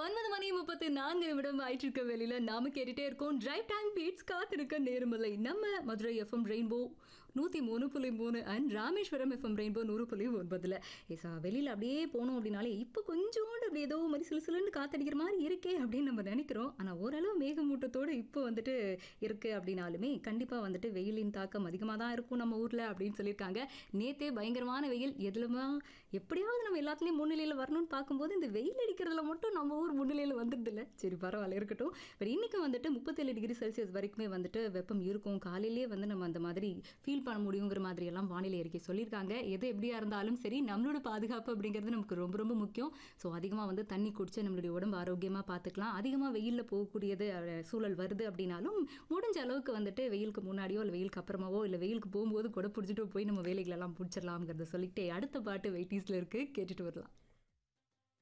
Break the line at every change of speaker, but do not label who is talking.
ஒன்பது மணி முப்பத்தி நான்கு நிமிடம் ஆயிட்டு இருக்க வெளியில நாம கேட்டுட்டே இருக்கோம் டிரைவ் டைம் பீட்ஸ் காத்திருக்க நேரமில்லை நம்ம மதுரை எஃப்எம் ரெயின்போ நூத்தி மூணு புள்ளி மூணு அண்ட் ராமேஸ்வரம் எஃப்எம் ரெயின்போ நூறு புள்ளி ஒன்பதுல ஏசா வெளியில அப்படியே போனோம் அப்படின்னாலே இப்போ கொஞ்சோண்டு அப்படி ஏதோ மாதிரி சிலு சிலுன்னு காத்தடிக்கிற மாதிரி இருக்கே அப்படின்னு நம்ம நினைக்கிறோம் ஆனா ஓரளவு மேகமூட்டத்தோடு இப்போ வந்துட்டு இருக்கு அப்படின்னாலுமே கண்டிப்பா வந்துட்டு வெயிலின் தாக்கம் அதிகமாக தான் இருக்கும் நம்ம ஊர்ல அப்படின்னு சொல்லியிருக்காங்க நேத்தே பயங்கரமான வெயில் எதுலமா எப்படியாவது நம்ம எல்லாத்துலேயும் முன்னிலையில் வரணும்னு பார்க்கும்போது இந்த வெயில் அடிக்கிறதுல மட்டும் நம்ம ஊர் முன்னிலையில் வந்துடுது இல்லை சரி பரவாயில்ல இருக்கட்டும் பட் இன்னைக்கு வந்துட்டு முப்பத்தேழு டிகிரி செல்சியஸ் வரைக்குமே வந்துட்டு வெப்பம் இருக்கும் காலையிலேயே வந்து நம்ம அந்த மாதிரி ஃபீல் பண்ண முடியுங்கிற மாதிரி எல்லாம் வானிலை அறிக்கை சொல்லியிருக்காங்க எது எப்படியா இருந்தாலும் சரி நம்மளோட பாதுகாப்பு அப்படிங்கிறது நமக்கு ரொம்ப ரொம்ப முக்கியம் ஸோ அதிகமாக வந்து தண்ணி குடிச்சு நம்மளுடைய உடம்பு ஆரோக்கியமாக பார்த்துக்கலாம் அதிகமாக வெயிலில் போகக்கூடியது அஹ், சூழல் வருது அப்படின்னாலும் முடிஞ்ச அளவுக்கு வந்துட்டு வெயிலுக்கு முன்னாடியோ இல்லை வெயிலுக்கு அப்புறமாவோ இல்லை வெயிலுக்கு போகும்போது கூட பிடிச்சிட்டு போய் நம்ம வேலைகளெல்லாம் பிடிச்சிடலாம்ங்கிறத சொல்லிட்டு அடுத்த பாட்டு வெயிட்டீஸில் இருக்குது கேட்டுட்டு வரலாம்